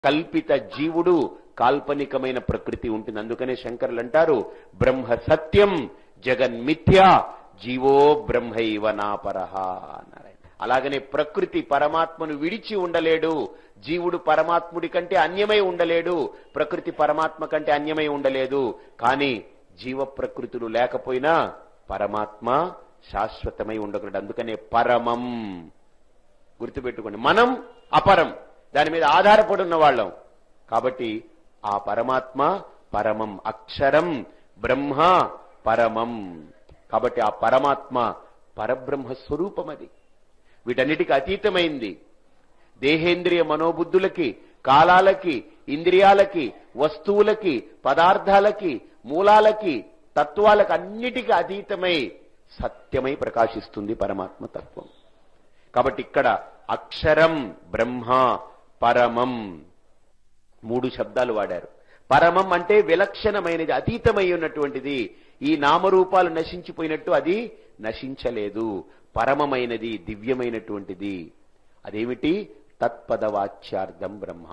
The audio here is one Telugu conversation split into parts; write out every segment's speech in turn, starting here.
కల్పిత జీవుడు కాల్పనికమైన ప్రకృతి ఉంటుంది అందుకనే శంకరులు అంటారు బ్రహ్మ సత్యం జగన్మిథ్య జీవో బ్రహ్మైవ నాపరహ అన్నారు ఆయన. అలాగనే ప్రకృతి పరమాత్మను విడిచి ఉండలేడు జీవుడు పరమాత్ముడి కంటే అన్యమై ఉండలేడు ప్రకృతి పరమాత్మ కంటే అన్యమై ఉండలేదు కానీ జీవ ప్రకృతులు లేకపోయినా పరమాత్మ శాశ్వతమై ఉండగలడు అందుకనే పరమం గుర్తుపెట్టుకోండి మనం అపరం దాని మీద ఆధారపడి ఉన్న వాళ్ళం కాబట్టి ఆ పరమాత్మ పరమం అక్షరం బ్రహ్మ పరమం కాబట్టి ఆ పరమాత్మ పరబ్రహ్మ స్వరూపం అది వీటన్నిటికి అతీతమైంది దేహేంద్రియ మనోబుద్ధులకి కాలాలకి ఇంద్రియాలకి వస్తువులకి పదార్థాలకి మూలాలకి తత్వాలకు అన్నిటికీ అతీతమై సత్యమై ప్రకాశిస్తుంది పరమాత్మ తత్వం కాబట్టి ఇక్కడ అక్షరం బ్రహ్మ పరమం మూడు శబ్దాలు వాడారు పరమం అంటే విలక్షణమైనది అతీతమై ఉన్నటువంటిది ఈ నామరూపాలు నశించిపోయినట్టు అది నశించలేదు పరమమైనది దివ్యమైనటువంటిది అదేమిటి తత్పదవాచ్యార్థం బ్రహ్మ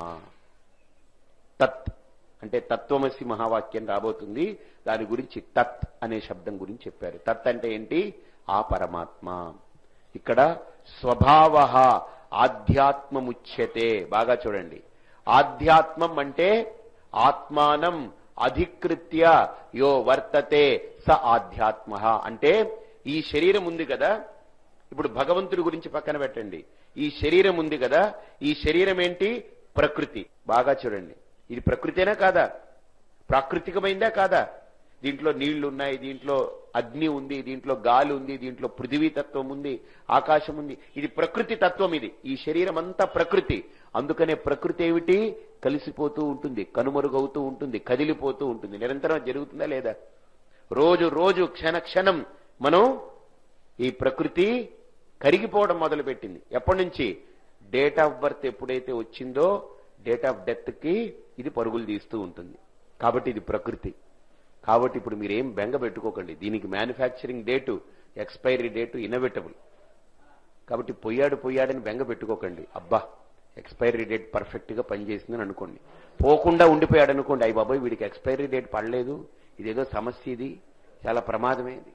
తత్ అంటే తత్వమసి మహావాక్యం రాబోతుంది దాని గురించి తత్ అనే శబ్దం గురించి చెప్పారు తత్ అంటే ఏంటి ఆ పరమాత్మ ఇక్కడ స్వభావ ఆధ్యాత్మముచ్యతే బాగా చూడండి ఆధ్యాత్మం అంటే ఆత్మానం అధికృత్య యో వర్తతే స ఆధ్యాత్మ అంటే ఈ శరీరం ఉంది కదా ఇప్పుడు భగవంతుడి గురించి పక్కన పెట్టండి ఈ శరీరం ఉంది కదా ఈ శరీరం ఏంటి ప్రకృతి బాగా చూడండి ఇది ప్రకృతేనా కాదా ప్రాకృతికమైందా కాదా దీంట్లో నీళ్లు ఉన్నాయి దీంట్లో అగ్ని ఉంది దీంట్లో గాలి ఉంది దీంట్లో పృథివీ తత్వం ఉంది ఆకాశం ఉంది ఇది ప్రకృతి తత్వం ఇది ఈ శరీరం అంతా ప్రకృతి అందుకనే ప్రకృతి ఏమిటి కలిసిపోతూ ఉంటుంది కనుమరుగవుతూ ఉంటుంది కదిలిపోతూ ఉంటుంది నిరంతరం జరుగుతుందా లేదా రోజు రోజు క్షణ క్షణం మనం ఈ ప్రకృతి కరిగిపోవడం మొదలుపెట్టింది ఎప్పటి నుంచి డేట్ ఆఫ్ బర్త్ ఎప్పుడైతే వచ్చిందో డేట్ ఆఫ్ డెత్ కి ఇది పరుగులు తీస్తూ ఉంటుంది కాబట్టి ఇది ప్రకృతి కాబట్టి ఇప్పుడు మీరేం బెంగ పెట్టుకోకండి దీనికి manufacturing date expiry date inevitable కాబట్టి పొయ్యాడు పొయ్యాడని బెంగ పెట్టుకోకండి అబ్బా ఎక్స్పైరీ డేట్ పర్ఫెక్ట్ గా పనిచేసిందని అనుకోండి పోకుండా ఉండిపోయాడు అనుకోండి అయ్యి బాబాయ్ వీడికి ఎక్స్పైరీ డేట్ పడలేదు ఇదేదో సమస్య ఇది చాలా ప్రమాదమే ఇది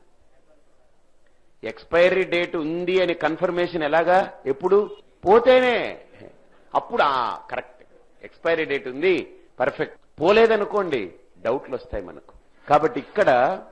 ఎక్స్పైరీ డేట్ ఉంది అని కన్ఫర్మేషన్ ఎలాగా ఎప్పుడు పోతేనే అప్పుడు ఆ కరెక్ట్ ఎక్స్పైరీ డేట్ ఉంది పర్ఫెక్ట్ పోలేదనుకోండి డౌట్లు వస్తాయి మనకు కాబట్టి ఇక్కడ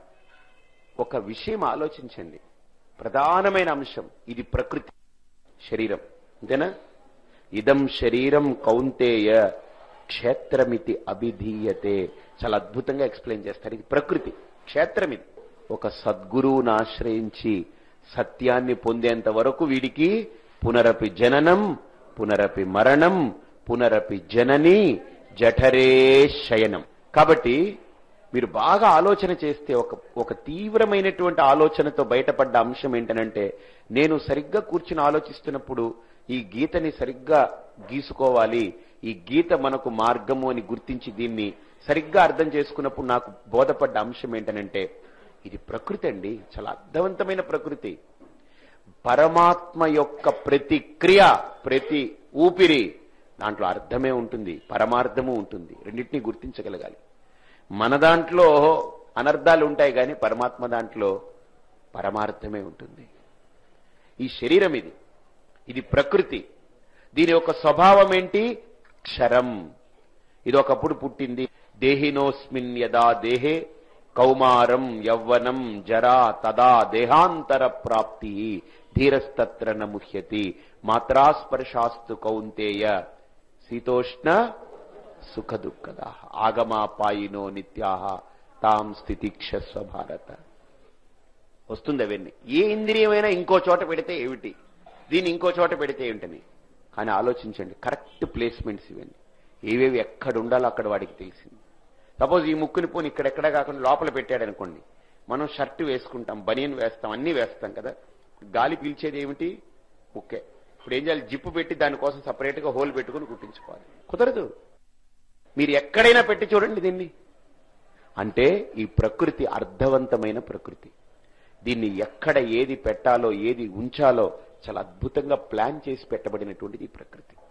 ఒక విషయం ఆలోచించండి ప్రధానమైన అంశం ఇది ప్రకృతి శరీరం అంతేనా ఇదం శరీరం కౌంతేయ క్షేత్రమితి అభిధీయతే చాలా అద్భుతంగా ఎక్స్ప్లెయిన్ చేస్తారు ఇది ప్రకృతి క్షేత్రం ఇది ఒక సద్గురువును ఆశ్రయించి సత్యాన్ని పొందేంత వరకు వీడికి పునరపి జననం పునరపి మరణం పునరపి జనని జఠరే శయనం కాబట్టి మీరు బాగా ఆలోచన చేస్తే ఒక ఒక తీవ్రమైనటువంటి ఆలోచనతో బయటపడ్డ అంశం ఏంటనంటే నేను సరిగ్గా కూర్చుని ఆలోచిస్తున్నప్పుడు ఈ గీతని సరిగ్గా గీసుకోవాలి ఈ గీత మనకు మార్గము అని గుర్తించి దీన్ని సరిగ్గా అర్థం చేసుకున్నప్పుడు నాకు బోధపడ్డ అంశం ఏంటనంటే ఇది ప్రకృతి అండి చాలా అర్థవంతమైన ప్రకృతి పరమాత్మ యొక్క ప్రతి క్రియ ప్రతి ఊపిరి దాంట్లో అర్థమే ఉంటుంది పరమార్థము ఉంటుంది రెండింటినీ గుర్తించగలగాలి మన దాంట్లో అనర్థాలు ఉంటాయి కానీ పరమాత్మ దాంట్లో పరమార్థమే ఉంటుంది ఈ శరీరం ఇది ఇది ప్రకృతి దీని యొక్క స్వభావం ఏంటి క్షరం ఇది ఒకప్పుడు పుట్టింది దేహినోస్మిన్ యదా దేహే కౌమారం యవ్వనం జరా తదా దేహాంతర ప్రాప్తి ధీరస్తత్ర నముహ్యతి మాత్రాస్పర్శాస్తు కౌంతేయ శీతోష్ణ సుఖ దుఃఖద ఆగమాపాయినో నిత్యాహ తాం స్థితిక్షస్వ భారత వస్తుంది అవన్నీ ఏ ఇంద్రియమైనా ఇంకో చోట పెడితే ఏమిటి దీన్ని ఇంకో చోట పెడితే ఏమిటని కానీ ఆలోచించండి కరెక్ట్ ప్లేస్మెంట్స్ ఇవన్నీ ఏవేవి ఎక్కడ ఉండాలో అక్కడ వాడికి తెలిసింది సపోజ్ ఈ ముక్కుని పోని ఇక్కడెక్కడ కాకుండా లోపల పెట్టాడు అనుకోండి మనం షర్ట్ వేసుకుంటాం బనియన్ వేస్తాం అన్ని వేస్తాం కదా గాలి పీల్చేది ఏమిటి ముక్కే ఇప్పుడు ఏం చేయాలి జిప్పు పెట్టి దానికోసం సపరేట్ గా హోల్ పెట్టుకుని కుట్టించుకోవాలి కుదరదు మీరు ఎక్కడైనా పెట్టి చూడండి దీన్ని అంటే ఈ ప్రకృతి అర్థవంతమైన ప్రకృతి దీన్ని ఎక్కడ ఏది పెట్టాలో ఏది ఉంచాలో చాలా అద్భుతంగా ప్లాన్ చేసి పెట్టబడినటువంటిది ఈ ప్రకృతి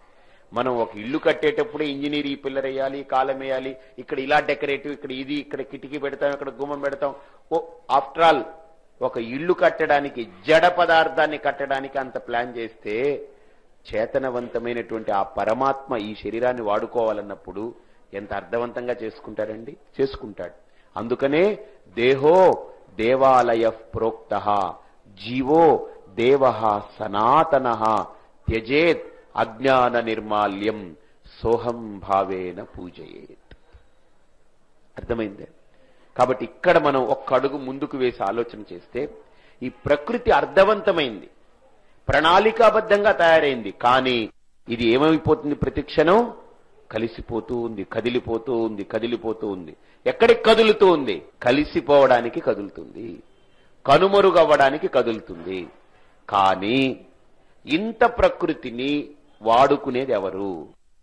మనం ఒక ఇల్లు కట్టేటప్పుడే ఇంజనీర్ ఈ పిల్లర్ వేయాలి కాలం వేయాలి ఇక్కడ ఇలా డెకరేటివ్ ఇక్కడ ఇది ఇక్కడ కిటికీ పెడతాం ఇక్కడ గుమ్మం పెడతాం ఓ ఆఫ్టర్ ఆల్ ఒక ఇల్లు కట్టడానికి జడ పదార్థాన్ని కట్టడానికి అంత ప్లాన్ చేస్తే చేతనవంతమైనటువంటి ఆ పరమాత్మ ఈ శరీరాన్ని వాడుకోవాలన్నప్పుడు ఎంత అర్థవంతంగా చేసుకుంటాడండి చేసుకుంటాడు అందుకనే దేహో దేవాలయ ప్రోక్త జీవో దేవ సనాతన త్యజేత్ అజ్ఞాన నిర్మాల్యం సోహం భావేన పూజయేత్ అర్థమైందే కాబట్టి ఇక్కడ మనం ఒక్క అడుగు ముందుకు వేసి ఆలోచన చేస్తే ఈ ప్రకృతి అర్థవంతమైంది ప్రణాళికాబద్ధంగా తయారైంది కానీ ఇది ఏమైపోతుంది ప్రతి క్షణం కలిసిపోతూ ఉంది కదిలిపోతూ ఉంది కదిలిపోతూ ఉంది ఎక్కడికి కదులుతూ ఉంది కలిసిపోవడానికి కదులుతుంది కనుమరుగవ్వడానికి కదులుతుంది కానీ ఇంత ప్రకృతిని వాడుకునేది ఎవరు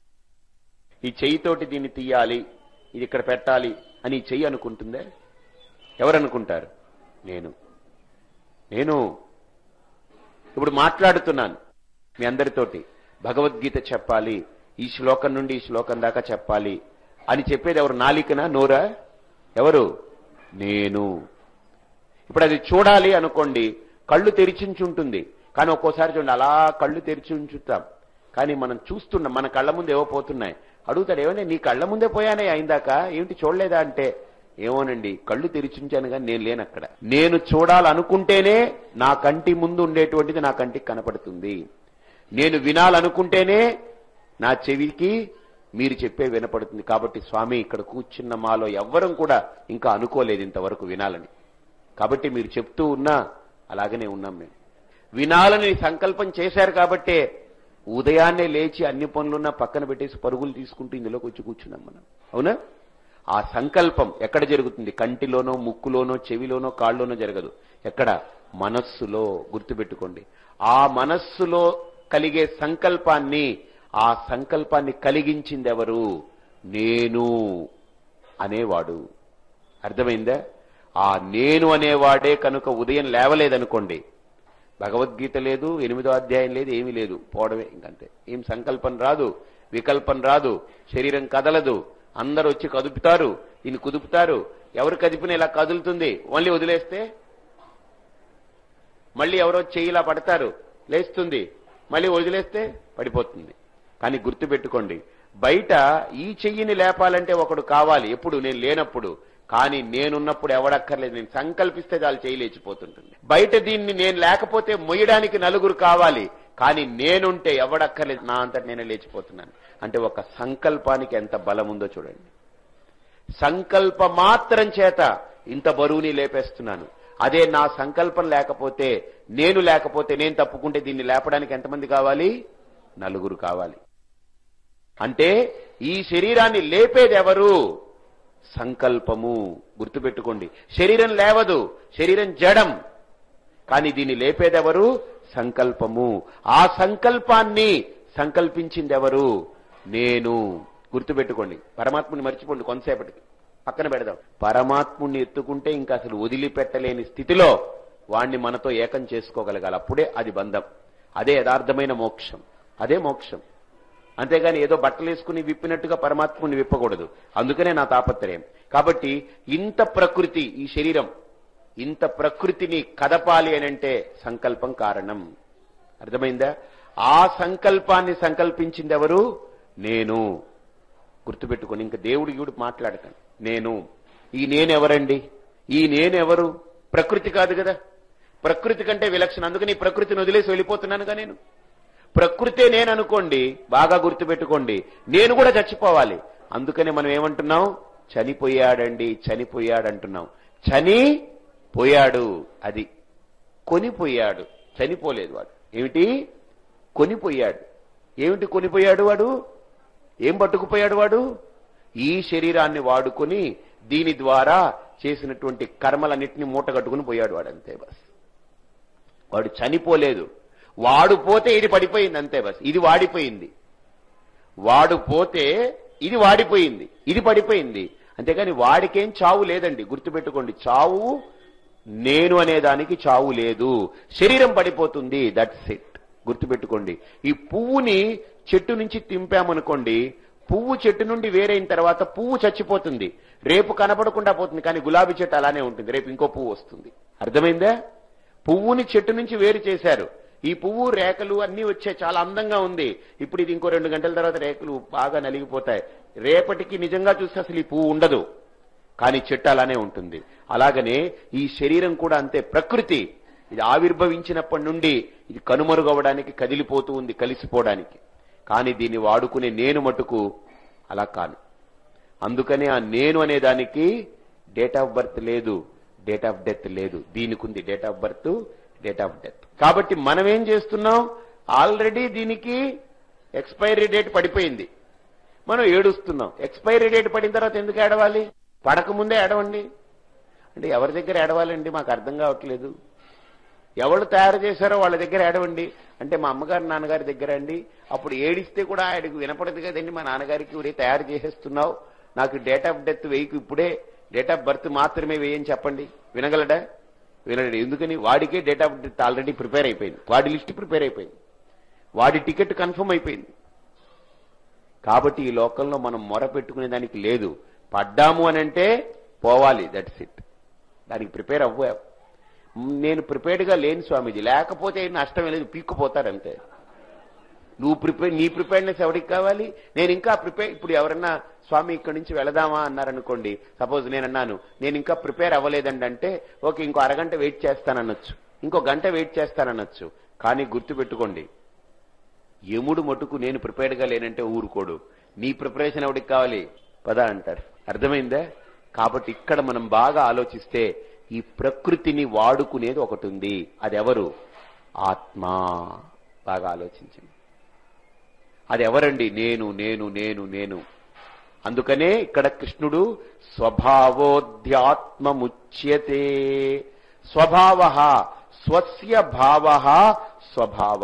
ఈ చెయ్యితోటి దీన్ని తీయాలి ఇది ఇక్కడ పెట్టాలి అని ఈ చెయ్యి అనుకుంటుందే ఎవరనుకుంటారు నేను నేను ఇప్పుడు మాట్లాడుతున్నాను మీ అందరితోటి భగవద్గీత చెప్పాలి ఈ శ్లోకం నుండి ఈ శ్లోకం దాకా చెప్పాలి అని చెప్పేది ఎవరు నాలికనా నోరా ఎవరు నేను ఇప్పుడు అది చూడాలి అనుకోండి కళ్ళు తెరిచించుంటుంది కానీ ఒక్కోసారి చూడండి అలా కళ్ళు తెరిచి ఉంచుతాం కానీ మనం చూస్తున్నాం మన కళ్ళ ముందు ఏవో పోతున్నాయి అడుగుతాడు ఏమన్నా నీ కళ్ళ ముందే పోయానే అయిందాక ఏమిటి చూడలేదా అంటే ఏమోనండి కళ్ళు తెరిచించాను కానీ నేను లేను అక్కడ నేను చూడాలనుకుంటేనే నా కంటి ముందు ఉండేటువంటిది నా కంటికి కనపడుతుంది నేను వినాలనుకుంటేనే నా చెవికి మీరు చెప్పే వినపడుతుంది కాబట్టి స్వామి ఇక్కడ కూర్చున్న మాలో ఎవ్వరం కూడా ఇంకా అనుకోలేదు ఇంతవరకు వినాలని కాబట్టి మీరు చెప్తూ ఉన్నా అలాగనే ఉన్నాం మేము వినాలని సంకల్పం చేశారు కాబట్టే ఉదయాన్నే లేచి అన్ని పనులున్నా పక్కన పెట్టేసి పరుగులు తీసుకుంటూ ఇందులోకి వచ్చి కూర్చున్నాం మనం అవునా ఆ సంకల్పం ఎక్కడ జరుగుతుంది కంటిలోనో ముక్కులోనో చెవిలోనో కాళ్ళలోనో జరగదు ఎక్కడ మనస్సులో గుర్తుపెట్టుకోండి ఆ మనస్సులో కలిగే సంకల్పాన్ని ఆ సంకల్పాన్ని కలిగించింది ఎవరు నేను అనేవాడు అర్థమైందా ఆ నేను అనేవాడే కనుక ఉదయం లేవలేదనుకోండి భగవద్గీత లేదు ఎనిమిదో అధ్యాయం లేదు ఏమీ లేదు పోవడమే ఇంకంతే ఏం సంకల్పం రాదు వికల్పం రాదు శరీరం కదలదు అందరూ వచ్చి కదుపుతారు ఈయన కుదుపుతారు ఎవరు కదిపిన ఇలా కదులుతుంది మళ్ళీ వదిలేస్తే మళ్ళీ ఎవరో చెయ్యిలా పడతారు లేస్తుంది మళ్ళీ వదిలేస్తే పడిపోతుంది కానీ గుర్తుపెట్టుకోండి బయట ఈ చెయ్యిని లేపాలంటే ఒకడు కావాలి ఎప్పుడు నేను లేనప్పుడు కానీ నేనున్నప్పుడు ఎవడక్కర్లేదు నేను సంకల్పిస్తే చాలు చేయి లేచిపోతుంటుంది బయట దీన్ని నేను లేకపోతే మొయ్యడానికి నలుగురు కావాలి కానీ నేనుంటే ఎవడక్కర్లేదు నా అంతటి నేనే లేచిపోతున్నాను అంటే ఒక సంకల్పానికి ఎంత బలం ఉందో చూడండి సంకల్ప మాత్రం చేత ఇంత బరువుని లేపేస్తున్నాను అదే నా సంకల్పం లేకపోతే నేను లేకపోతే నేను తప్పుకుంటే దీన్ని లేపడానికి ఎంతమంది కావాలి నలుగురు కావాలి అంటే ఈ శరీరాన్ని లేపేది ఎవరు సంకల్పము గుర్తుపెట్టుకోండి శరీరం లేవదు శరీరం జడం కానీ దీన్ని లేపేదెవరు సంకల్పము ఆ సంకల్పాన్ని సంకల్పించింది ఎవరు నేను గుర్తుపెట్టుకోండి పరమాత్ముని మర్చిపోండి కొంతసేపటికి పక్కన పెడదాం పరమాత్ముణ్ణి ఎత్తుకుంటే ఇంకా అసలు వదిలిపెట్టలేని స్థితిలో వాణ్ణి మనతో ఏకం చేసుకోగలగాలి అప్పుడే అది బంధం అదే యథార్థమైన మోక్షం అదే మోక్షం అంతేగాని ఏదో బట్టలు వేసుకుని విప్పినట్టుగా పరమాత్ముని విప్పకూడదు అందుకనే నా తాపత్రయం కాబట్టి ఇంత ప్రకృతి ఈ శరీరం ఇంత ప్రకృతిని కదపాలి అని అంటే సంకల్పం కారణం అర్థమైందా ఆ సంకల్పాన్ని సంకల్పించింది ఎవరు నేను గుర్తుపెట్టుకొని ఇంకా దేవుడి గుడి మాట్లాడకండి నేను ఈ నేనెవరండి ఈ నేనెవరు ప్రకృతి కాదు కదా ప్రకృతి కంటే విలక్షణ అందుకని ఈ ప్రకృతిని వదిలేసి వెళ్ళిపోతున్నానుగా నేను ప్రకృతే నేను అనుకోండి బాగా గుర్తుపెట్టుకోండి నేను కూడా చచ్చిపోవాలి అందుకనే మనం ఏమంటున్నాం చనిపోయాడండి చనిపోయాడు అంటున్నాం చని పోయాడు అది కొనిపోయాడు చనిపోలేదు వాడు ఏమిటి కొనిపోయాడు ఏమిటి కొనిపోయాడు వాడు ఏం పట్టుకుపోయాడు వాడు ఈ శరీరాన్ని వాడుకొని దీని ద్వారా చేసినటువంటి కర్మలన్నింటినీ మూట కట్టుకుని పోయాడు వాడు అంతే బస్ వాడు చనిపోలేదు వాడు పోతే ఇది పడిపోయింది అంతే బస్ ఇది వాడిపోయింది వాడు పోతే ఇది వాడిపోయింది ఇది పడిపోయింది అంతేగాని వాడికేం చావు లేదండి గుర్తుపెట్టుకోండి చావు నేను అనే దానికి చావు లేదు శరీరం పడిపోతుంది దట్స్ ఇట్ గుర్తుపెట్టుకోండి ఈ పువ్వుని చెట్టు నుంచి తింపామనుకోండి పువ్వు చెట్టు నుండి వేరైన తర్వాత పువ్వు చచ్చిపోతుంది రేపు కనపడకుండా పోతుంది కానీ గులాబీ చెట్టు అలానే ఉంటుంది రేపు ఇంకో పువ్వు వస్తుంది అర్థమైందా పువ్వుని చెట్టు నుంచి వేరు చేశారు ఈ పువ్వు రేఖలు అన్ని వచ్చే చాలా అందంగా ఉంది ఇప్పుడు ఇది ఇంకో రెండు గంటల తర్వాత రేఖలు బాగా నలిగిపోతాయి రేపటికి నిజంగా చూస్తే అసలు ఈ పువ్వు ఉండదు కానీ చెట్టు అలానే ఉంటుంది అలాగనే ఈ శరీరం కూడా అంతే ప్రకృతి ఇది ఆవిర్భవించినప్పటి నుండి ఇది కనుమరుగవడానికి కదిలిపోతూ ఉంది కలిసిపోవడానికి కానీ దీన్ని వాడుకునే నేను మటుకు అలా కాను అందుకనే ఆ నేను అనే దానికి డేట్ ఆఫ్ బర్త్ లేదు డేట్ ఆఫ్ డెత్ లేదు దీనికి ఉంది date of birth date of death కాబట్టి మనం ఏం చేస్తున్నాం ఆల్రెడీ దీనికి ఎక్స్పైరీ డేట్ పడిపోయింది మనం ఏడుస్తున్నాం ఎక్స్పైరీ డేట్ పడిన తర్వాత ఎందుకు ఏడవాలి పడకముందే ఏడవండి అంటే ఎవరి దగ్గర ఏడవాలండి మాకు అర్థం కావట్లేదు ఎవరు తయారు చేశారో వాళ్ళ దగ్గర ఏడవండి అంటే మా అమ్మగారు నాన్నగారి దగ్గర అండి అప్పుడు ఏడిస్తే కూడా ఆయనకు వినపడదు కదండి మా నాన్నగారికి ఊరే తయారు చేసేస్తున్నావు నాకు డేట్ ఆఫ్ డెత్ వేయకు ఇప్పుడే డేట్ ఆఫ్ బర్త్ మాత్రమే వేయని చెప్పండి వినగలడా వినలేడు ఎందుకని వాడికే date of death already prepare అయిపోయింది వాడి లిస్ట్ ప్రిపేర్ అయిపోయింది వాడి టికెట్ కన్ఫర్మ్ అయిపోయింది కాబట్టి ఈ లోకంలో మనం మొర పెట్టుకునే దానికి లేదు పడ్డాము అని అంటే పోవాలి దట్స్ ఇట్ దానికి ప్రిపేర్ అవ్వ నేను ప్రిపేర్డ్గా లేని స్వామీజీ లేకపోతే నష్టం లేదు పీక్కుపోతారంతే నువ్వు ప్రిపేర్ నీ ప్రిపేర్నెస్ ఎవరికి కావాలి నేను ఇంకా ప్రిపేర్ ఇప్పుడు ఎవరన్నా స్వామి ఇక్కడి నుంచి వెళదామా అన్నారనుకోండి సపోజ్ నేను అన్నాను నేను ఇంకా ప్రిపేర్ అవ్వలేదండి అంటే ఓకే ఇంకో అరగంట వెయిట్ చేస్తాననొచ్చు ఇంకో గంట వెయిట్ చేస్తాననొచ్చు కానీ గుర్తుపెట్టుకోండి యముడు మటుకు నేను ప్రిపేర్డ్గా లేనంటే ఊరుకోడు నీ ప్రిపరేషన్ ఎవడికి కావాలి పద అంటారు అర్థమైందా కాబట్టి ఇక్కడ మనం బాగా ఆలోచిస్తే ఈ ప్రకృతిని వాడుకునేది ఒకటి ఉంది అది ఎవరు ఆత్మ బాగా ఆలోచించండి అది ఎవరండి నేను నేను నేను నేను అందుకనే ఇక్కడ కృష్ణుడు స్వభావోధ్యాత్మముచ్యతే స్వభావ స్వస్య భావ స్వభావ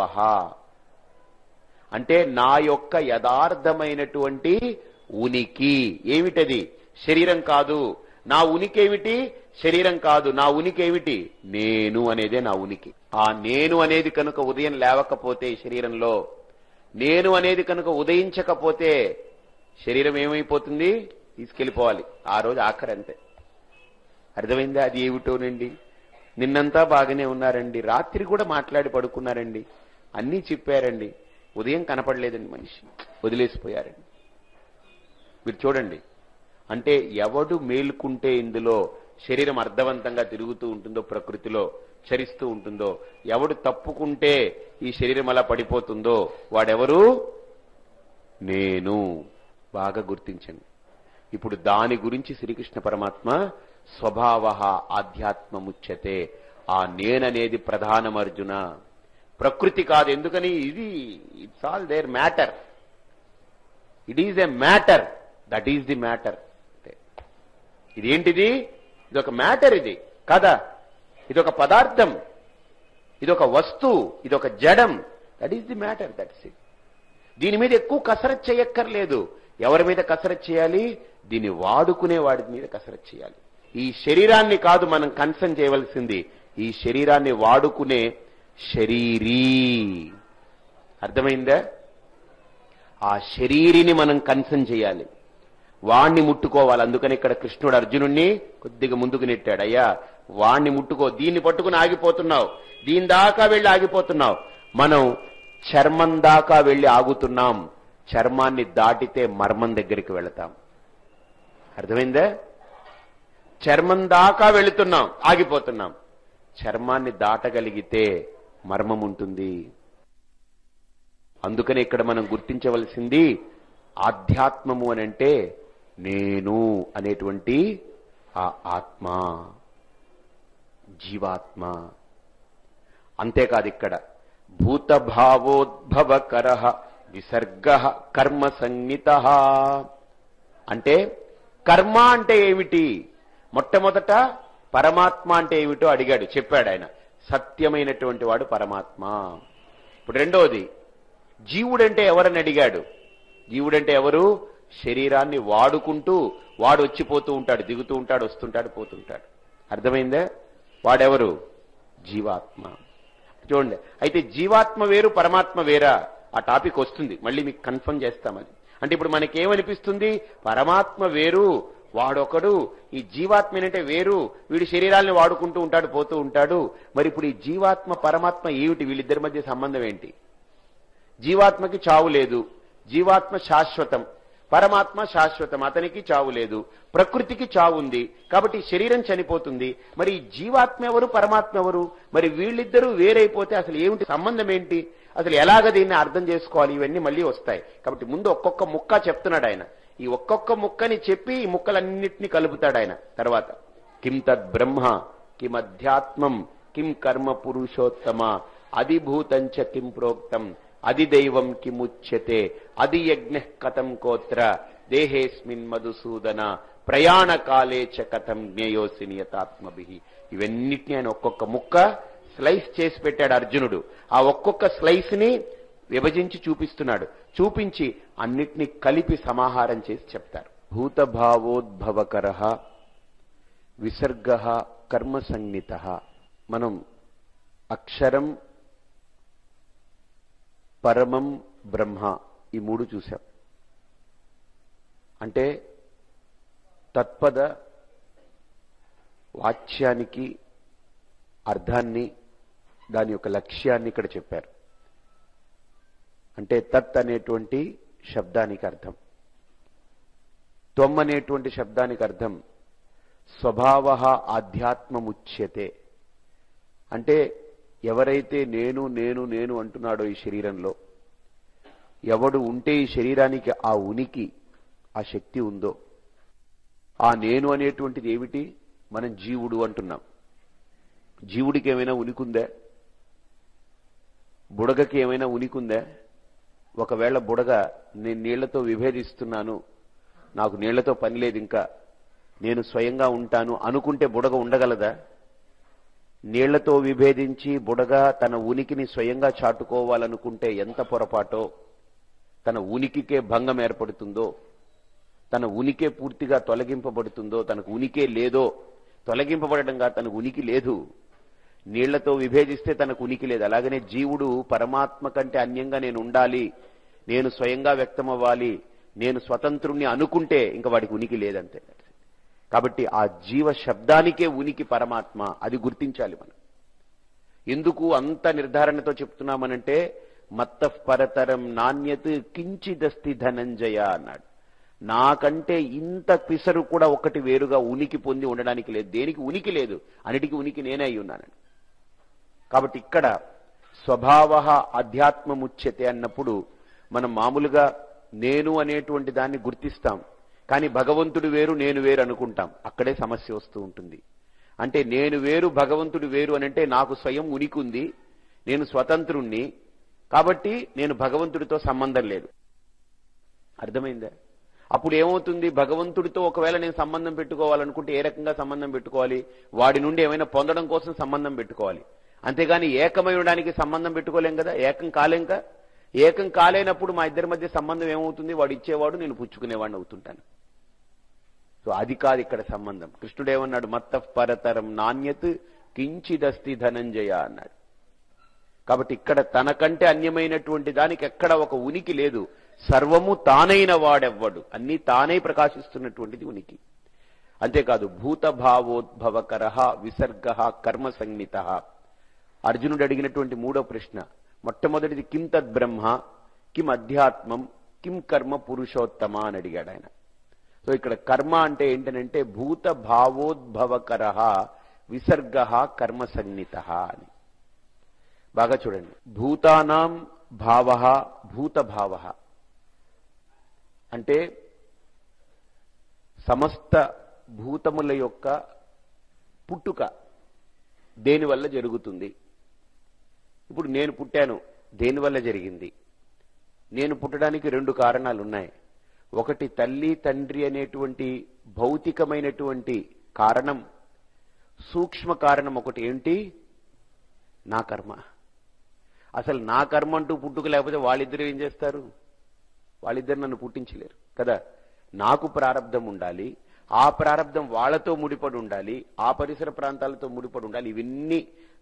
అంటే నా యొక్క యథార్థమైనటువంటి ఉనికి ఏమిటది శరీరం కాదు నా ఉనికి ఏమిటి శరీరం కాదు నా ఉనికి ఏమిటి నేను అనేదే నా ఉనికి ఆ నేను అనేది కనుక ఉదయం లేవకపోతే ఈ శరీరంలో నేను అనేది కనుక ఉదయించకపోతే శరీరం ఏమైపోతుంది తీసుకెళ్లిపోవాలి ఆ రోజు ఆఖరి అంతే అర్థమైందా అది ఏమిటోనండి నిన్నంతా బాగానే ఉన్నారండి రాత్రి కూడా మాట్లాడి పడుకున్నారండి అన్నీ చెప్పారండి ఉదయం కనపడలేదండి మనిషి వదిలేసిపోయారండి మీరు చూడండి అంటే ఎవడు మేలుకుంటే ఇందులో శరీరం అర్థవంతంగా తిరుగుతూ ఉంటుందో ప్రకృతిలో చరిస్తూ ఉంటుందో ఎవడు తప్పుకుంటే ఈ శరీరం అలా పడిపోతుందో వాడెవరు నేను బాగా గుర్తించండి ఇప్పుడు దాని గురించి శ్రీకృష్ణ పరమాత్మ స్వభావ ఆధ్యాత్మముచ్యతే ఆ నేననేది ప్రధానం అర్జున ప్రకృతి కాదు ఎందుకని ఇది it's all there matter it is a matter that is the matter ఇదేంటిది ఇది ఒక మ్యాటర్ ఇది కదా ఇది ఒక పదార్థం ఇది ఒక వస్తువు ఇది ఒక జడం that is the matter that's it దీని మీద ఎక్కువ కసరత్ చేయక్కర్లేదు ఎవరి మీద కసరత్ చేయాలి దీన్ని వాడుకునే వాడి మీద కసరత్ చేయాలి ఈ శరీరాన్ని కాదు మనం కన్సర్న్ చేయవలసింది ఈ శరీరాన్ని వాడుకునే శరీరీ అర్థమైందా ఆ శరీరిని మనం కన్సర్న్ చేయాలి వాణ్ణి ముట్టుకోవాలి అందుకని ఇక్కడ కృష్ణుడు అర్జునుణ్ణి కొద్దిగా ముందుకు నెట్టాడు అయ్యా వాణ్ణి ముట్టుకో దీన్ని పట్టుకుని ఆగిపోతున్నావు దీని దాకా వెళ్ళి ఆగిపోతున్నావు మనం చర్మం దాకా వెళ్ళి ఆగుతున్నాం చర్మాన్ని దాటితే మర్మం దగ్గరికి వెళతాం అర్థమైందా చర్మం దాకా వెళుతున్నాం ఆగిపోతున్నాం చర్మాన్ని దాటగలిగితే మర్మం ఉంటుంది అందుకని ఇక్కడ మనం గుర్తించవలసింది ఆధ్యాత్మము అని అంటే నేను అనేటువంటి ఆ ఆత్మ జీవాత్మ అంతేకాదు ఇక్కడ భూతభావోద్భవకర విసర్గ కర్మ సంహిత అంటే కర్మ అంటే ఏమిటి మొట్టమొదట పరమాత్మ అంటే ఏమిటో అడిగాడు చెప్పాడు ఆయన సత్యమైనటువంటి వాడు పరమాత్మ ఇప్పుడు రెండవది జీవుడంటే ఎవరని అడిగాడు జీవుడంటే ఎవరు శరీరాన్ని వాడుకుంటూ వాడు వచ్చిపోతూ ఉంటాడు దిగుతూ ఉంటాడు వస్తుంటాడు పోతుంటాడు అర్థమైందా వాడెవరు జీవాత్మ చూడండి అయితే జీవాత్మ వేరు పరమాత్మ వేరా ఆ టాపిక్ వస్తుంది మళ్ళీ మీకు కన్ఫర్మ్ చేస్తాం అది అంటే ఇప్పుడు మనకేమనిపిస్తుంది పరమాత్మ వేరు వాడొకడు ఈ జీవాత్మ ఏంటంటే వేరు వీడి శరీరాల్ని వాడుకుంటూ ఉంటాడు పోతూ ఉంటాడు మరి ఇప్పుడు ఈ జీవాత్మ పరమాత్మ ఏమిటి వీళ్ళిద్దరి మధ్య సంబంధం ఏంటి జీవాత్మకి చావు లేదు జీవాత్మ శాశ్వతం పరమాత్మ శాశ్వతం అతనికి చావు లేదు ప్రకృతికి చావు ఉంది కాబట్టి శరీరం చనిపోతుంది మరి ఈ జీవాత్మ ఎవరు పరమాత్మ ఎవరు మరి వీళ్ళిద్దరూ వేరైపోతే అసలు ఏమిటి సంబంధం ఏంటి అసలు ఎలాగ దీన్ని అర్థం చేసుకోవాలి ఇవన్నీ మళ్ళీ వస్తాయి కాబట్టి ముందు ఒక్కొక్క ముక్క చెప్తున్నాడు ఆయన ఈ ఒక్కొక్క ముక్కని చెప్పి ఈ ముక్కలన్నింటినీ కలుపుతాడు ఆయన తర్వాత కిం తద్ బ్రహ్మ కిం అధ్యాత్మం కిం కర్మ పురుషోత్తమ అధిభూతంచ కిం ప్రోక్తం అది దైవం కిముచ్యతే అది యజ్ఞ కథం కోత్ర దేహేస్మిన్ మధుసూదన ప్రయాణ కాలే చ కథం జ్ఞేయోసి నియతాత్మభి ఇవన్నిటిని ఆయన ఒక్కొక్క ముక్క స్లైస్ చేసి పెట్టాడు అర్జునుడు ఆ ఒక్కొక్క స్లైస్ ని విభజించి చూపిస్తున్నాడు చూపించి అన్నిటినీ కలిపి సమాహారం చేసి చెప్తారు భూతభావోద్భవకర విసర్గ కర్మ సంజ్ఞిత మనం అక్షరం పరమం బ్రహ్మ ఈ మూడు చూశాం అంటే తత్పద వాచ్యానికి అర్థాన్ని దాని యొక్క లక్ష్యాన్ని ఇక్కడ చెప్పారు అంటే తత్ అనేటువంటి శబ్దానికి అర్థం త్వం అనేటువంటి శబ్దానికి అర్థం స్వభావ ఆధ్యాత్మముచ్యతే అంటే ఎవరైతే నేను నేను నేను అంటున్నాడో ఈ శరీరంలో ఎవడు ఉంటే ఈ శరీరానికి ఆ ఉనికి ఆ శక్తి ఉందో ఆ నేను అనేటువంటిది ఏమిటి మనం జీవుడు అంటున్నాం జీవుడికి ఏమైనా ఉనికుందా బుడగకి ఏమైనా ఉనికుందా ఒకవేళ బుడగ నేను నీళ్లతో విభేదిస్తున్నాను నాకు నీళ్లతో పని లేదు ఇంకా నేను స్వయంగా ఉంటాను అనుకుంటే బుడగ ఉండగలదా నీళ్లతో విభేదించి బుడగ తన ఉనికిని స్వయంగా చాటుకోవాలనుకుంటే ఎంత పొరపాటో తన ఉనికికే భంగం ఏర్పడుతుందో తన ఉనికే పూర్తిగా తొలగింపబడుతుందో తనకు ఉనికే లేదో తొలగింపబడడంగా తనకు ఉనికి లేదు నీళ్లతో విభేదిస్తే తనకు ఉనికి లేదు అలాగనే జీవుడు పరమాత్మ కంటే అన్యంగా నేను ఉండాలి నేను స్వయంగా వ్యక్తమవ్వాలి నేను స్వతంత్రుణ్ణి అనుకుంటే ఇంకా వాడికి ఉనికి లేదంతే కాబట్టి ఆ జీవ శబ్దానికే ఉనికి పరమాత్మ అది గుర్తించాలి మనం ఎందుకు అంత నిర్ధారణతో చెప్తున్నామనంటే మత్త పరతరం నాణ్యత కించిదస్తి ధనంజయ అన్నాడు నాకంటే ఇంత పిసరు కూడా ఒకటి వేరుగా ఉనికి పొంది ఉండడానికి లేదు దేనికి ఉనికి లేదు అన్నిటికీ ఉనికి నేనే అయి ఉన్నానండి కాబట్టి ఇక్కడ స్వభావ అధ్యాత్మముచ్యతే అన్నప్పుడు మనం మామూలుగా నేను అనేటువంటి దాన్ని గుర్తిస్తాం కానీ భగవంతుడు వేరు నేను వేరు అనుకుంటాం అక్కడే సమస్య వస్తూ ఉంటుంది అంటే నేను వేరు భగవంతుడు వేరు అని అంటే నాకు స్వయం ఉనికి ఉంది నేను స్వతంత్రుణ్ణి కాబట్టి నేను భగవంతుడితో సంబంధం లేదు అర్థమైందా అప్పుడు ఏమవుతుంది భగవంతుడితో ఒకవేళ నేను సంబంధం పెట్టుకోవాలనుకుంటే ఏ రకంగా సంబంధం పెట్టుకోవాలి వాడి నుండి ఏమైనా పొందడం కోసం సంబంధం పెట్టుకోవాలి అంతేగాని ఏకమై ఉండడానికి సంబంధం పెట్టుకోలేం కదా ఏకం కాలేం కదా ఏకం కాలేనప్పుడు మా ఇద్దరి మధ్య సంబంధం ఏమవుతుంది వాడు ఇచ్చేవాడు నేను పుచ్చుకునేవాడిని అవుతుంటాను సో అది కాదు ఇక్కడ సంబంధం కృష్ణుడు ఏమన్నాడు మత్త పరతరం నాణ్యత్ కించిదస్తి ధనంజయ అన్నాడు కాబట్టి ఇక్కడ తనకంటే అన్యమైనటువంటి దానికి ఎక్కడ ఒక ఉనికి లేదు సర్వము తానైన వాడెవ్వడు అన్ని తానై ప్రకాశిస్తున్నటువంటిది ఉనికి అంతేకాదు భూతభావోద్భవకర విసర్గ కర్మ సంజ్ఞిత అర్జునుడు అడిగినటువంటి మూడో ప్రశ్న మొట్టమొదటిది కిం తద్ బ్రహ్మ కిం అధ్యాత్మం కిం కర్మ పురుషోత్తమ అని అడిగాడు ఆయన సో ఇక్కడ కర్మ అంటే ఏంటనంటే భూత భావోద్భవకర విసర్గ కర్మ సంజ్ఞిత అని బాగా చూడండి భూతానాం భావ భూత భావ అంటే సమస్త భూతముల యొక్క పుట్టుక దేనివల్ల జరుగుతుంది ఇప్పుడు నేను పుట్టాను దేనివల్ల జరిగింది నేను పుట్టడానికి రెండు కారణాలు ఉన్నాయి ఒకటి తల్లి తండ్రి అనేటువంటి భౌతికమైనటువంటి కారణం సూక్ష్మ కారణం ఒకటి ఏంటి నా కర్మ అసలు నా కర్మ అంటూ పుట్టుక లేకపోతే వాళ్ళిద్దరు ఏం చేస్తారు వాళ్ళిద్దరు నన్ను పుట్టించలేరు కదా నాకు ప్రారంధం ఉండాలి ఆ ప్రారంధం వాళ్ళతో ముడిపడి ఉండాలి ఆ పరిసర ప్రాంతాలతో ముడిపడి ఉండాలి ఇవన్నీ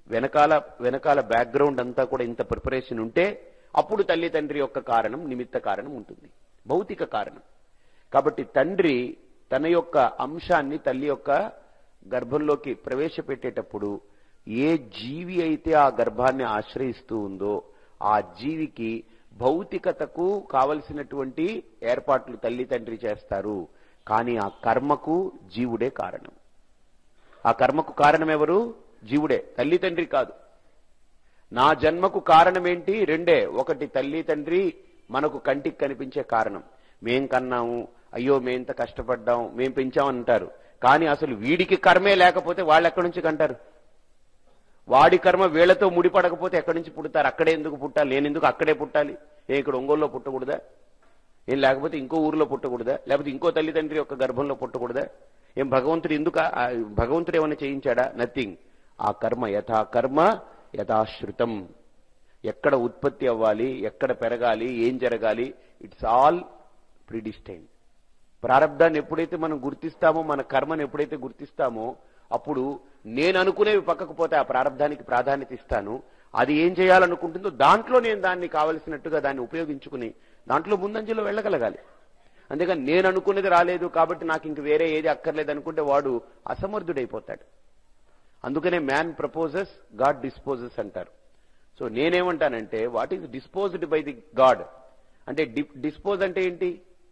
వెనకాల వెనకాల బ్యాక్గ్రౌండ్ అంతా కూడా ఇంత ప్రిపరేషన్ ఉంటే అప్పుడు తల్లి తండ్రి యొక్క కారణం నిమిత్త కారణం ఉంటుంది భౌతిక కారణం కాబట్టి తండ్రి తన యొక్క అంశాన్ని తల్లి యొక్క గర్భంలోకి ప్రవేశపెట్టేటప్పుడు ఏ జీవి అయితే ఆ గర్భాన్ని ఆశ్రయిస్తూ ఉందో ఆ జీవికి భౌతికతకు కావలసినటువంటి ఏర్పాట్లు తల్లి తండ్రి చేస్తారు కానీ ఆ కర్మకు జీవుడే కారణం ఆ కర్మకు కారణం ఎవరు జీవుడే తల్లి తండ్రి కాదు నా జన్మకు కారణం ఏంటి రెండే ఒకటి తల్లి తండ్రి మనకు కంటికి కనిపించే కారణం మేం కన్నాము అయ్యో మేంత కష్టపడ్డాం మేం పెంచామంటారు కానీ అసలు వీడికి కర్మే లేకపోతే వాళ్ళు ఎక్కడి నుంచి కంటారు వాడి కర్మ వీళ్లతో ముడిపడకపోతే ఎక్కడి నుంచి పుడతారు అక్కడే ఎందుకు పుట్టాలి నేను ఎందుకు అక్కడే పుట్టాలి ఏ ఇక్కడ ఒంగోలులో పుట్టకూడదా ఏం లేకపోతే ఇంకో ఊర్లో పుట్టకూడదా లేకపోతే ఇంకో తల్లిదండ్రి యొక్క గర్భంలో పుట్టకూడదా ఏం భగవంతుడు ఎందుకు ఆ- ఆ భగవంతుడు ఏమైనా చేయించాడా నథింగ్ ఆ కర్మ యథా కర్మ యథాశ్రుతం ఎక్కడ ఉత్పత్తి అవ్వాలి ఎక్కడ పెరగాలి ఏం జరగాలి ఇట్స్ ఆల్ ప్రిడిస్టైన్ ప్రారంధాన్ని ఎప్పుడైతే మనం గుర్తిస్తామో మన కర్మను ఎప్పుడైతే గుర్తిస్తామో అప్పుడు నేను అనుకునేవి పక్కకు పోతే ఆ ప్రారంధానికి ప్రాధాన్యత ఇస్తాను అది ఏం చేయాలనుకుంటుందో దాంట్లో నేను దాన్ని కావలసినట్టుగా దాన్ని ఉపయోగించుకుని దాంట్లో ముందంజలో వెళ్ళగలగాలి అంతేగాని నేను అనుకునేది రాలేదు కాబట్టి నాకు ఇంక వేరే ఏది అక్కర్లేదు అనుకుంటే వాడు అసమర్థుడైపోతాడు అందుకనే మ్యాన్ ప్రపోజెస్ గాడ్ డిస్పోజెస్ అంటారు సో నేనేమంటానంటే what is disposed by the God అంటే డిస్పోజ్ అంటే ఏంటి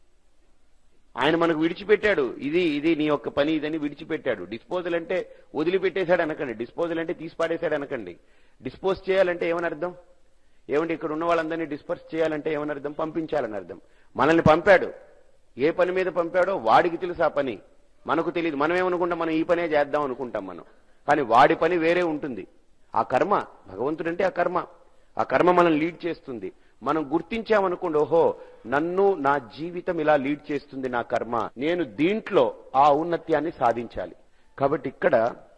ఆయన మనకు విడిచిపెట్టాడు ఇది ఇది నీ యొక్క పని ఇదని విడిచిపెట్టాడు డిస్పోజల్ అంటే వదిలిపెట్టేశాడు అనకండి డిస్పోజల్ అంటే తీసి పాడేశాడు అనకండి డిస్పోజ్ చేయాలంటే ఏమని అర్థం ఏమంటే ఇక్కడ ఉన్న వాళ్ళందరినీ డిస్పర్స్ చేయాలంటే ఏమని అర్థం పంపించాలని అర్థం మనల్ని పంపాడు ఏ పని మీద పంపాడో వాడికి తెలుసు ఆ పని మనకు తెలియదు మనం ఏమనుకుంటాం మనం ఈ పనే చేద్దాం అనుకుంటాం మనం కానీ వాడి పని వేరే ఉంటుంది ఆ కర్మ భగవంతుడంటే ఆ కర్మ ఆ కర్మ మనం లీడ్ చేస్తుంది మనం గుర్తించామనుకోండి ఓహో నన్ను నా జీవితం ఇలా లీడ్ చేస్తుంది నా కర్మ నేను దీంట్లో ఆ ఔన్నత్యాన్ని సాధించాలి కాబట్టి ఇక్కడ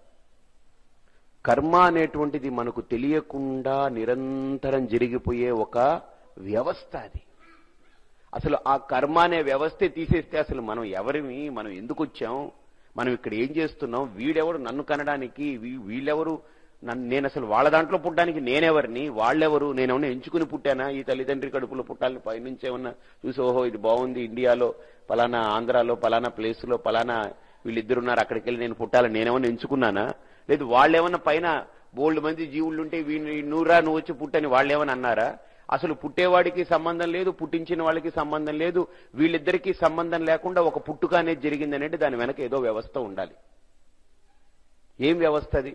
కర్మ అనేటువంటిది మనకు తెలియకుండా నిరంతరం జరిగిపోయే ఒక వ్యవస్థ అది అసలు ఆ కర్మ అనే వ్యవస్థే తీసేస్తే అసలు మనం ఎవరిమి మనం ఎందుకు వచ్చాం మనం ఇక్కడ ఏం చేస్తున్నాం వీడెవరు నన్ను కనడానికి వీ- వీళ్ళెవరు నన్ను నేను అసలు వాళ్ళ దాంట్లో పుట్టడానికి నేనెవరిని వాళ్ళెవరు నేనేమన్నా ఎంచుకుని పుట్టానా ఈ తల్లిదండ్రి కడుపులో పుట్టాలని పైనుంచి ఏమన్నా చూసి ఓహో ఇది బాగుంది ఇండియాలో పలానా ఆంధ్రాలో పలానా ప్లేస్లో పలానా వీళ్ళిద్దరున్నారు అక్కడికి వెళ్ళి నేను పుట్టాలని నేనేమన్నా ఎంచుకున్నానా లేదు వాళ్ళేమన్నా పైన బోల్డ్ మంది జీవులుంటే వీడిని నూరా నువ్వు వచ్చి పుట్టని వాళ్ళేమని అన్నారా అసలు పుట్టేవాడికి సంబంధం లేదు పుట్టించిన వాళ్ళకి సంబంధం లేదు వీళ్ళిద్దరికీ సంబంధం లేకుండా ఒక పుట్టుక అనేది జరిగిందనంటే దాని వెనక ఏదో వ్యవస్థ ఉండాలి ఏం వ్యవస్థ అది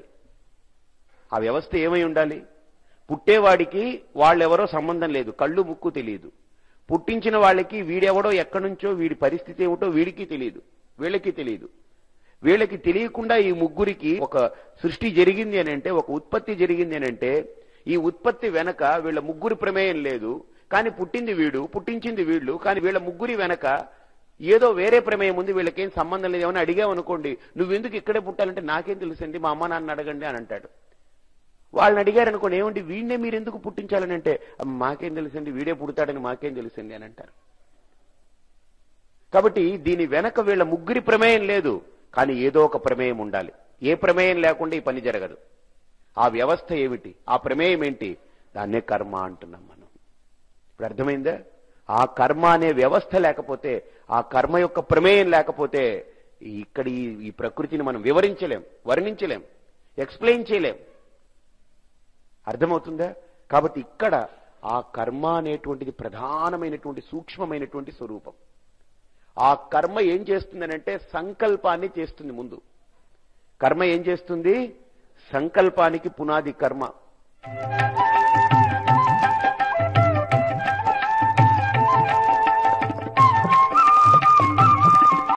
ఆ వ్యవస్థ ఏమై ఉండాలి పుట్టేవాడికి వాళ్ళెవరో సంబంధం లేదు కళ్ళు ముక్కు తెలియదు పుట్టించిన వాళ్ళకి వీడెవడో ఎక్కడి నుంచో వీడి పరిస్థితి ఏమిటో వీడికి తెలియదు వీళ్ళకి తెలియదు వీళ్ళకి తెలియకుండా ఈ ముగ్గురికి ఒక సృష్టి జరిగింది అని అంటే ఒక ఉత్పత్తి జరిగింది అని అంటే ఈ ఉత్పత్తి వెనక వీళ్ళ ముగ్గురి ప్రమేయం లేదు కానీ పుట్టింది వీడు పుట్టించింది వీళ్ళు కానీ వీళ్ళ ముగ్గురి వెనక ఏదో వేరే ప్రమేయం ఉంది వీళ్ళకేం సంబంధం లేదు ఏమైనా అడిగామనుకోండి నువ్వెందుకు ఇక్కడే పుట్టాలంటే నాకేం తెలుసండి మా అమ్మ నాన్న అడగండి అని అంటాడు వాళ్ళని అడిగారు అనుకోండి ఏమండి వీడినే మీరు ఎందుకు పుట్టించాలని అంటే "అమ్మ, మాకేం తెలుసండి వీడే పుడతాడని మాకేం తెలుసండి అని అంటారు కాబట్టి దీని వెనక వీళ్ళ ముగ్గురి ప్రమేయం లేదు కానీ ఏదో ఒక ప్రమేయం ఉండాలి ఏ ప్రమేయం లేకుండా ఈ పని జరగదు ఆ వ్యవస్థ ఏమిటి ఆ ప్రమేయం ఏంటి దాన్నే కర్మ అంటున్నాం మనం ఇప్పుడు అర్థమైందా ఆ కర్మ అనే వ్యవస్థ లేకపోతే ఆ కర్మ యొక్క ప్రమేయం లేకపోతే ఇక్కడ ఈ ఈ ప్రకృతిని మనం వివరించలేం వర్ణించలేం ఎక్స్ప్లెయిన్ చేయలేం అర్థమవుతుందా కాబట్టి ఇక్కడ ఆ కర్మ అనేటువంటిది ప్రధానమైనటువంటి సూక్ష్మమైనటువంటి స్వరూపం ఆ కర్మ ఏం చేస్తుందనంటే సంకల్పాన్ని చేస్తుంది ముందు కర్మ ఏం చేస్తుంది సంకల్పానికి పునాది కర్మ